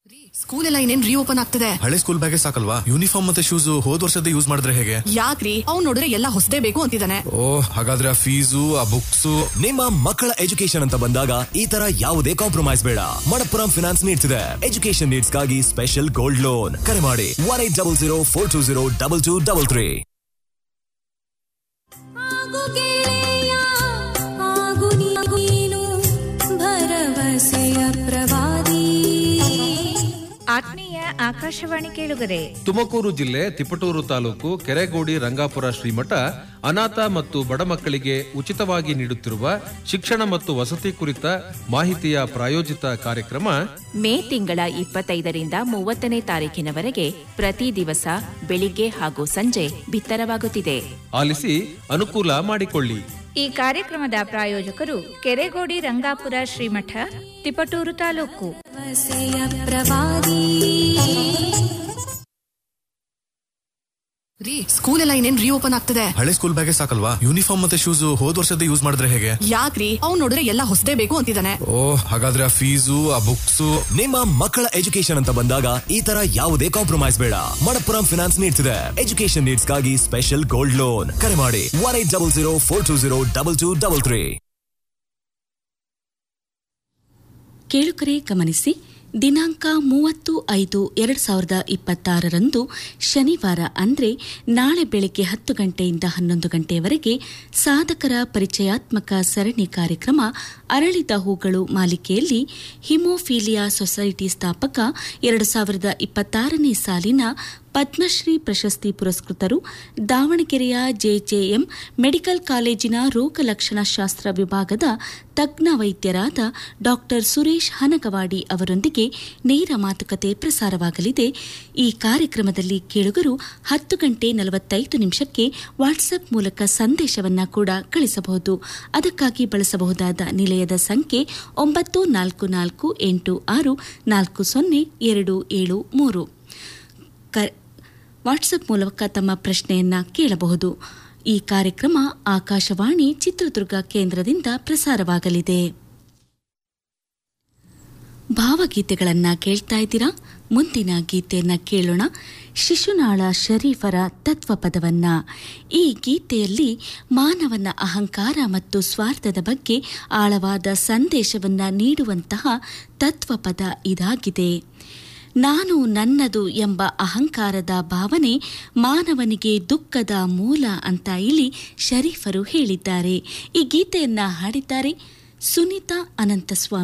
school ಎಲ್ಲ ಇನ್ನೇನ್ reopen ಆಗ್ತದೆ ಹಳೆ ಸ್ಕೂಲ್ ಬ್ಯಾಗೇ ಸಾಕಲ್ವಾ ಯೂನಿಫಾರ್ಮ್ ಮತ್ತೆ ಶೂಸ್ ಹೋದ್ ವರ್ಷದ ಯೂಸ್ ಮಾಡಿದ್ರೆ ಹೇಗೆ ಯಾಕ್ರಿ ಅವ್ನ್ ನೋಡಿದ್ರೆ ಎಲ್ಲ ಹೊಸದೇ ಬೇಕು ಅಂತಿದ್ದಾನೆ ಓ ಹಾಗಾದ್ರೆ ಆ ಫೀಸು ಆ ಬುಕ್ಸು ನಿಮ್ಮ ಮಕ್ಕಳ ಎಜುಕೇಶನ್ ಅಂತ ಬಂದಾಗ ಈ ತರ ಯಾವುದೇ ಕಾಂಪ್ರಮೈಸ್ ಬೇಡ ಮಣಪ್ಪುರಂ ಫಿನಾನ್ಸ್ ನೀಡ್ತಿದೆ ಎಜುಕೇಶನ್ ನೀಡ್ಸ್ಗಾಗಿ ಸ್ಪೆಷಲ್ ಗೋಲ್ಡ್ ಲೋನ್ ಕರೆ ಮಾಡಿ one eight double zero four two zero double two double three ಆಗು ಗೆಳೆಯ ಆಗು ನೀನು ಭರವಸೆಯ ಪ್ರವಾದಿ ಆತ್ಮೀಯ ಆಕಾಶವಾಣಿ ಕೇಳುಗರೆ ತುಮಕೂರು ಜಿಲ್ಲೆ ತಿಪಟೂರು ತಾಲೂಕು ಕೆರೆಗೋಡಿ ರಂಗಾಪುರ ಶ್ರೀಮಠ ಅನಾಥ ಮತ್ತು ಬಡ ಮಕ್ಕಳಿಗೆ ಉಚಿತವಾಗಿ ನೀಡುತ್ತಿರುವ ಶಿಕ್ಷಣ ಮತ್ತು ವಸತಿ ಕುರಿತ ಮಾಹಿತಿಯ ಪ್ರಾಯೋಜಿತ ಕಾರ್ಯಕ್ರಮ ಮೇ ತಿಂಗಳ ಇಪ್ಪತ್ತೈದರಿಂದ ಮೂವತ್ತನೇ ತಾರೀಕಿನವರೆಗೆ ಪ್ರತಿ ದಿವಸ ಬೆಳಿಗ್ಗೆ ಹಾಗೂ ಸಂಜೆ ಬಿತ್ತರವಾಗುತ್ತಿದೆ ಆಲಿಸಿ ಅನುಕೂಲ ಮಾಡಿಕೊಳ್ಳಿ ಈ ಕಾರ್ಯಕ್ರಮದ ಪ್ರಾಯೋಜಕರು ಕೆರೆಗೋಡಿ ರಂಗಾಪುರ ಶ್ರೀಮಠ ತಿಪಟೂರು ತಾಲೂಕು ಭರವಸೆಯ ಪ್ರವಾದಿ ರೀ ಸ್ಕೂಲ್ ಎಲ್ಲ ಇನ್ನೇನ್ ರೀಓಪನ್ ಆಗ್ತದೆ ಹಳೆ ಸ್ಕೂಲ್ ಬ್ಯಾಗೇ ಸಾಕಲ್ವಾ ಯೂನಿಫಾರ್ಮ್ ಮತ್ತೆ ಶೂಸ್ ಹೋದ್ ವರ್ಷದ ಯೂಸ್ ಮಾಡಿದ್ರೆ ಹೇಗೆ ಯಾಕ್ರಿ ಅವ್ನ್ ನೋಡಿದ್ರೆ ಎಲ್ಲ ಹೊಸದೇ ಬೇಕು ಅಂತಿದ್ದಾನೆ ಓ ಹಾಗಾದ್ರೆ ಆ ಫೀಸು ಆ ಬುಕ್ಸು ನಿಮ್ಮ ಮಕ್ಕಳ ಎಜುಕೇಶನ್ ಅಂತ ಬಂದಾಗ ಈ ತರ ಯಾವುದೇ ಕಾಂಪ್ರಮೈಸ್ ಬೇಡ ಮಣಪ್ಪುರಂ ಫಿನಾನ್ಸ್ ನೀಡ್ತಿದೆ ಎಜುಕೇಶನ್ ನೀಡ್ಸ್ಗಾಗಿ ಸ್ಪೆಷಲ್ ಗೋಲ್ಡ್ ಲೋನ್ ಕರೆ ಮಾಡಿ one eight double zero four two zero double two double three ಕೇಳುಗರೆ ಗಮನಿಸಿ ದಿನಾಂಕ ಮೂವತ್ತು ಐದು ಎರಡು ಸಾವಿರದ ಇಪ್ಪತ್ತಾರರಂದು ಶನಿವಾರ ಅಂದರೆ ನಾಳೆ ಬೆಳಗ್ಗೆ ಹತ್ತು ಗಂಟೆಯಿಂದ ಹನ್ನೊಂದು ಗಂಟೆಯವರೆಗೆ ಸಾಧಕರ ಪರಿಚಯಾತ್ಮಕ ಸರಣಿ ಕಾರ್ಯಕ್ರಮ ಅರಳಿದ ಹೂಗಳು ಮಾಲಿಕೆಯಲ್ಲಿ ಹಿಮೋಫೀಲಿಯಾ ಸೊಸೈಟಿ ಸ್ಥಾಪಕ ಎರಡು ಸಾವಿರದ ಇಪ್ಪತ್ತಾರನೇ ಸಾಲಿನ ಪದ್ಮಶ್ರೀ ಪ್ರಶಸ್ತಿ ಪುರಸ್ಕೃತರು ದಾವಣಗೆರೆಯ ಜೆಜೆಎಂ ಮೆಡಿಕಲ್ ಕಾಲೇಜಿನ ರೋಗ ಲಕ್ಷಣ ಶಾಸ್ತ್ರ ವಿಭಾಗದ ತಜ್ಞ ವೈದ್ಯರಾದ ಡಾಕ್ಟರ್ ಸುರೇಶ್ ಹನಗವಾಡಿ ಅವರೊಂದಿಗೆ ನೇರ ಮಾತುಕತೆ ಪ್ರಸಾರವಾಗಲಿದೆ ಈ ಕಾರ್ಯಕ್ರಮದಲ್ಲಿ ಕೇಳುಗರು ಹತ್ತು ಗಂಟೆ ನಲವತ್ತೈದು ನಿಮಿಷಕ್ಕೆ ವಾಟ್ಸ್ಆಪ್ ಮೂಲಕ ಸಂದೇಶವನ್ನ ಕೂಡ ಕಳಿಸಬಹುದು ಅದಕ್ಕಾಗಿ ಬಳಸಬಹುದಾದ ನಿಲಯದ ಸಂಖ್ಯೆ ಒಂಬತ್ತು ನಾಲ್ಕು ನಾಲ್ಕು ಎಂಟು ಆರು ನಾಲ್ಕು ಸೊನ್ನೆ ಎರಡು ಏಳು ಮೂರು ಕ- ವಾಟ್ಸಪ್ ಮೂಲಕ ತಮ್ಮ ಪ್ರಶ್ನೆಯನ್ನ ಕೇಳಬಹುದು ಈ ಕಾರ್ಯಕ್ರಮ ಆಕಾಶವಾಣಿ ಚಿತ್ರದುರ್ಗ ಕೇಂದ್ರದಿಂದ ಪ್ರಸಾರವಾಗಲಿದೆ ಭಾವಗೀತೆಗಳನ್ನ ಕೇಳ್ತಾ ಇದ್ದೀರಾ ಮುಂದಿನ ಗೀತೆಯನ್ನ ಕೇಳೋಣ ಶಿಶುನಾಳ ಶರೀಫರ ತತ್ವಪದವನ್ನ ಈ ಗೀತೆಯಲ್ಲಿ ಮಾನವನ ಅಹಂಕಾರ ಮತ್ತು ಸ್ವಾರ್ಥದ ಬಗ್ಗೆ ಆಳವಾದ ಸಂದೇಶವನ್ನ ನೀಡುವಂತಹ ತತ್ವಪದ ಇದಾಗಿದೆ ನಾನು ನನ್ನದು ಎಂಬ ಅಹಂಕಾರದ ಭಾವನೆ ಮಾನವನಿಗೆ ದುಃಖದ ಮೂಲ ಅಂತ ಇಲ್ಲಿ ಶರೀಫರು ಹೇಳಿದ್ದಾರೆ ಈ ಗೀತೆಯನ್ನ ಹಾಡಿದ್ದಾರೆ ಸುನೀತಾ ಅನಂತಸ್ವಾಮಿ